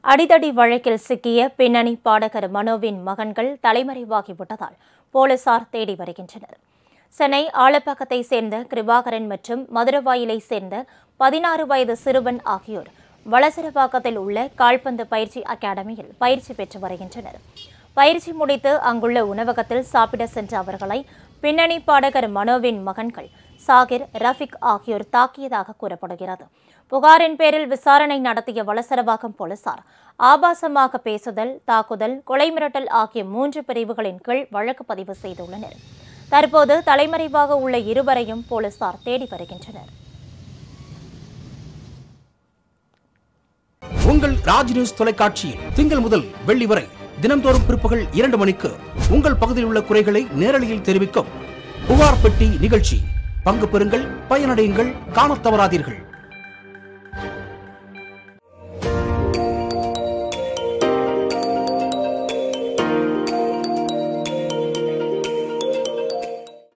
அடிதடி வழக்கில் சிக்கிய பின்னணி பாடகர் மனோவின் மகன்கள் தலைமறைவாகிவிட்டதால் போலீசார் தேடி வருகின்றனர் சென்னை ஆலப்பாக்கத்தை சேர்ந்த கிருபாகரன் மற்றும் மதுரவாயிலை சேர்ந்த பதினாறு வயது சிறுவன் ஆகியோர் வளசரவாக்கத்தில் உள்ள கால்பந்து பயிற்சி அகாடமியில் பயிற்சி பெற்று வருகின்றனர் பயிற்சி முடித்து அங்குள்ள உணவகத்தில் சாப்பிட சென்ற அவர்களை பின்னணி பாடகர் மனோவின் மகன்கள் சாகிர் ரஃபிக் ஆகியோர் தாக்கியதாக கூறப்படுகிறது புகாரின் பேரில் விசாரணை நடத்திய வளசரவாக்கம் போலீசார் ஆபாசமாக பேசுதல் தாக்குதல் கொலை மிரட்டல் ஆகிய மூன்று பிரிவுகளின் கீழ் வழக்கு பதிவு செய்துள்ளனர் தற்போது தலைமறைவாக உள்ள இருவரையும் போலீசார் தேடி வருகின்றனர் உங்கள் ராஜ் நியூஸ் தொலைக்காட்சியில் திங்கள் முதல் வெள்ளி வரை தினம்தோறும் பிற்பகல் இரண்டு மணிக்கு உங்கள் பகுதியில் உள்ள குறைகளை நேரலையில் தெரிவிக்கும் புகார் பெட்டி நிகழ்ச்சி பங்கு பெறுங்கள் பயனடையுங்கள் காணத் தவறாதீர்கள்